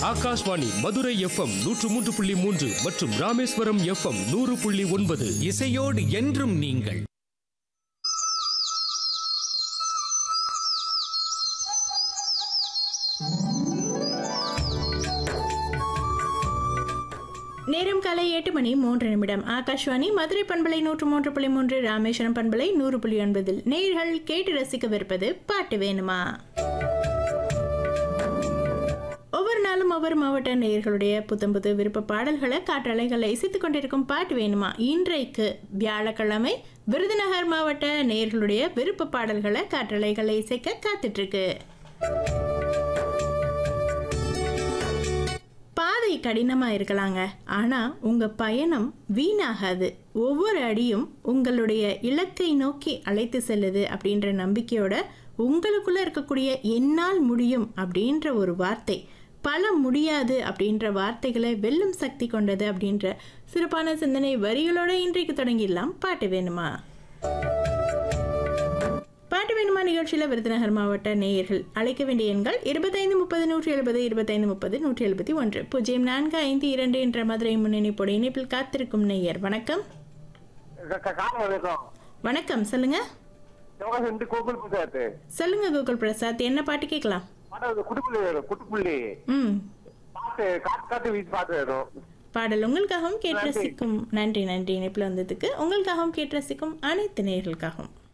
Akashvani Madurai FM நூற்று மூன்று புள்ளி மூன்று மற்றும் ராமேஸ்வரம் எஃப்எம் நூறு புள்ளி ஒன்பது இசையோடு என்றும் நீங்கள் நேரம் காலை எட்டு மணி மூன்று நிமிடம் ஆகாஷ்வாணி மதுரை பண்பலை நூற்று மூன்று புள்ளி மூன்று ராமேஸ்வரம் பண்பலை நூறு புள்ளி ஒன்பதில் நேர்கள் கேட்டு ரசிக்கவிருப்பது பாட்டு வேணுமா ஒவ்வொரு நாளும் ஒவ்வொரு மாவட்ட நேயர்களுடைய புத்தம் புது விருப்ப பாடல்களை காற்றலைகளை இசைத்துக் கொண்டிருக்கும் பாட்டு வேணுமா இன்றைக்கு வியாழக்கிழமை விருதுநகர் மாவட்ட நேயர்களுடைய விருப்ப பாடல்களை காற்றலைகளை இசைக்க காத்துட்டு இருக்கு பாதை கடினமா இருக்கலாங்க ஆனா உங்க பயணம் வீணாகாது ஒவ்வொரு அடியும் உங்களுடைய இலக்கை நோக்கி அழைத்து செல்லுது அப்படின்ற நம்பிக்கையோட உங்களுக்குள்ள இருக்கக்கூடிய என்னால் முடியும் அப்படின்ற ஒரு வார்த்தை பல முடியாது அப்படின்ற வார்த்தைகளை வெல்லும் சக்தி கொண்டது அப்படின்ற சிறப்பான சிந்தனை வரிகளோட இன்றைக்கு தொடங்கிடலாம் பாட்டு வேணுமா பாட்டு வேணுமா நிகழ்ச்சியில் விருதுநகர் மாவட்ட நேயர்கள் அழைக்க வேண்டிய எண்கள் இருபத்தைந்து முப்பது நூற்றி எழுபது இருபத்தைந்து முப்பது நூற்றி எழுபத்தி ஒன்று பூஜ்ஜியம் நான்கு ஐந்து இரண்டு என்ற மதுரை முன்னணிப்போட இணைப்பில் காத்திருக்கும் நேயர் வணக்கம் காலம் வணக்கம் வணக்கம் சொல்லுங்க எவ்வளோ ரெண்டு கோகுல் பிரசாத் சொல்லுங்க கோகுல் பிரசாத் என்ன பாட்டு கேட்கலாம் பாடம் குட்டுப்புள்ளி வேணும் குட்டுப்புள்ளி ம் பாட்டு காத்து காத்து வீசி பாட்டு வேணும் பாடல் உங்களுக்காகவும் கேட்டு ரசிக்கும் நன்றி நன்றி இணைப்பில் வந்ததுக்கு உங்களுக்காகவும் கேட்டு ரசிக்கும் அனைத்து நேயர்களுக்காகவும்